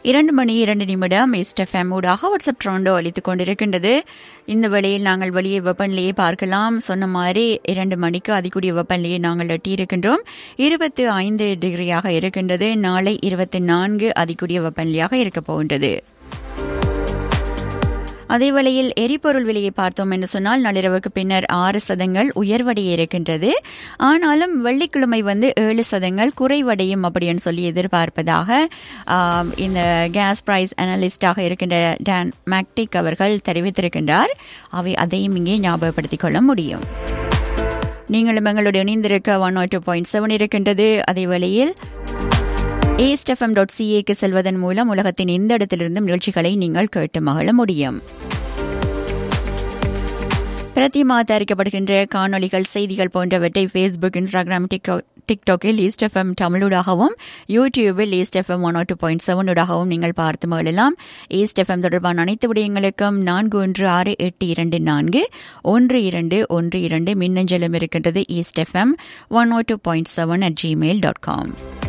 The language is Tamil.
இரண்டு மணி இரண்டு நிமிடம் எஸ்டெஃப்எம் ஊடாக வாட்ஸ்அப் ட்ரோண்டோ அளித்துக் கொண்டிருக்கின்றது இந்த வேளையில் நாங்கள் வெளியே வெப்பநிலையை பார்க்கலாம் சொன்ன மாதிரி இரண்டு மணிக்கு அதிகூடிய வெப்பநிலையை நாங்கள் எட்டியிருக்கின்றோம் இருபத்தி ஐந்து டிகிரியாக இருக்கின்றது நாளை இருபத்தி நான்கு அதிகூடிய வெப்பநிலையாக இருக்கப் போகின்றது அதே வேளையில் எரிபொருள் விலையை பார்த்தோம் என்று சொன்னால் நள்ளிரவுக்கு பின்னர் ஆறு சதங்கள் உயர்வடைய இருக்கின்றது ஆனாலும் வெள்ளிக்கிழமை வந்து ஏழு சதங்கள் குறைவடையும் அப்படின்னு சொல்லி எதிர்பார்ப்பதாக ஆம், இந்த கேஸ் பிரைஸ் அனலிஸ்டாக இருக்கின்ற டான் மேக்டிக் அவர்கள் தெரிவித்திருக்கின்றார் அவை அதையும் இங்கே ஞாபகப்படுத்திக் கொள்ள முடியும் நீங்களும் எங்களோடு இணைந்திருக்க ஒன் டூ பாயிண்ட் செவன் இருக்கின்றது அதே வேளையில் ஏஸ்டெஃப்எம் டாட் சிஏக்கு செல்வதன் மூலம் உலகத்தின் எந்த இடத்திலிருந்தும் நிகழ்ச்சிகளை நீங்கள் கேட்டு மகிழ முடியும் பிரதிமா தயாரிக்கப்படுகின்ற காணொளிகள் செய்திகள் போன்றவற்றை ஃபேஸ்புக் இன்ஸ்டாகிராம் டிக்டாக் டிக்டாக்கில் ஈஸ்ட் எஃப்எம் தமிழூடாகவும் யூடியூபில் East FM one two point செவனூடாகவும் நீங்கள் பார்த்து மகிழலாம் ஈஸ்ட் எஃப்எம் தொடர்பான அனைத்து விடயங்களுக்கும் நான்கு ஒன்று ஆறு எட்டு இரண்டு நான்கு ஒன்று இரண்டு ஒன்று இரண்டு மின்னஞ்சலும் இருக்கின்றது East FM one two point seven at Gmail dot com